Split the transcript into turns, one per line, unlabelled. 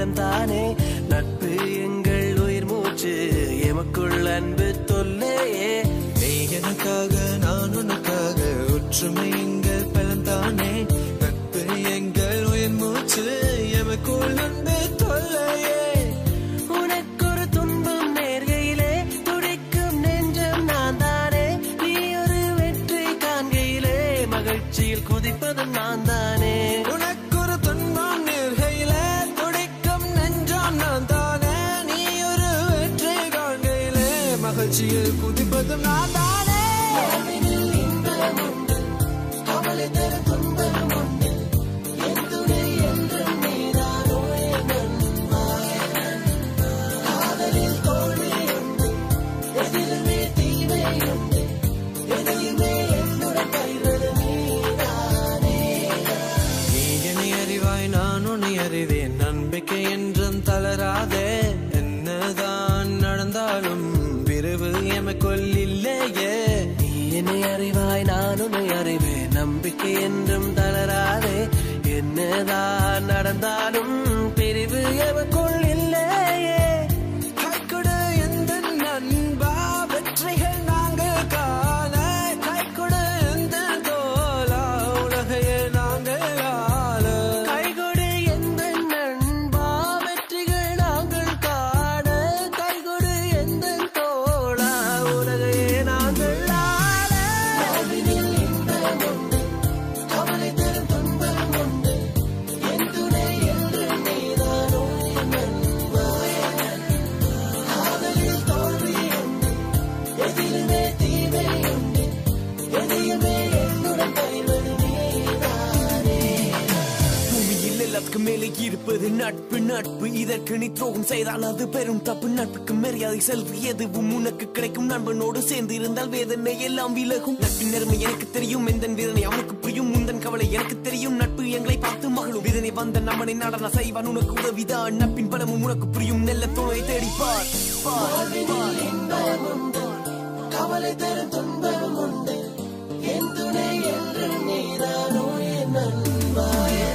பலம் தானே நட்பு எங்கள் உயிர் மூச்சு எமக்குள் அன்பு தொல்லையே
நீ எனக்காக நான் உனக்காக ஒற்றுமை எங்கள் பலம் தானே நட்பு எங்கள் உயிர் மூச்சு எமக்குள் அன்பு தொல்லையே
உனக்கொரு துன்பம் நேர்கையிலே துடிக்கும் நெஞ்சம் நான் தானே நீ ஒரு வெற்றி காண்கையிலே மகிழ்ச்சியில் குதிப்பதும் நான் தானே
உனக்கொரு துன்பம் நேர்கையிலே துடிக்கும் நெஞ்சம் நான் தானே நீ ஒரு வெற்றி காண்கையிலே மகிழ்ச்சியில் குதிப்பதும் நான் தானே
கவலை தரும் துன்பம் உண்டு என் துணை என்றும் நீதானோ என் நண்பாய். காதலில் தோல்வி உண்டு எதிலுமே தீமை உண்டு எதையுமே என்னுடன் கைவது நீதானே
நீ என்னை அறிவாய் நான் உன்னை அறிவேன் நம்பிக்கை என்றும் தளராதே என்னதான் நடந்தாலும் பிரிவு எமக்குள் இல்லையே
நீ என்னை அறிவாய் நான் உன்னை அறிவேன் நம்பிக்கை என்றும் தளராதே என்னதான் நடந்தாலும் பிரிவு எமக்குள் இல்லையே
கைக்கொடு எந்த நண்பா வெற்றிகள் நாங்கள் காண கைக்கொடு எந்த தோலா உலகையே நாங்கள் ஆள
கைகொடு எந்த நண்பா வெற்றிகள் நாங்கள் காண கைகொடு எந்த தோழா உலகையே நாங்கள் ஆள கவலை தரும் துன்பம் உண்டு என் துணை என்று நீதானோ என் நண்பாய். காதலில் தோல்வி உண்டு எதிலுமே தீமை உண்டு எதையுமே என்னுடன் கைவது நீதானே
பூமியில் எல்லாத்துக்கும் மேலே இருப்பது நட்பு நட்பு இதற்கு நீ துரோகம் செய்தால் அது பெரும் தப்பு நட்புக்கு மரியாதை செல்வி எதுவும் உனக்கு கிடைக்கும் நண்பனோடு சேர்ந்து இருந்தால் வேதனை எல்லாம் விலகும் நட்பின் நேர்மை எனக்கு தெரியும் எந்த வேதனை அவனுக்கு புரியும் முந்தன் கவலை எனக்கு தெரியும் நட்பு எங்களை பார்த்து மகளும் வேதனை வந்த நம்மனை நடன செய்வான் உனக்கு உதவிதான் நட்பின் பலமும் உனக்கு புரியும் நெல்ல துணை தேடிப்பார் பார், பார்.
இன்பம் உண்டு கவலை தரும் துன்பம் உண்டு என் துணை என்று நீதானோ என் நண்பாய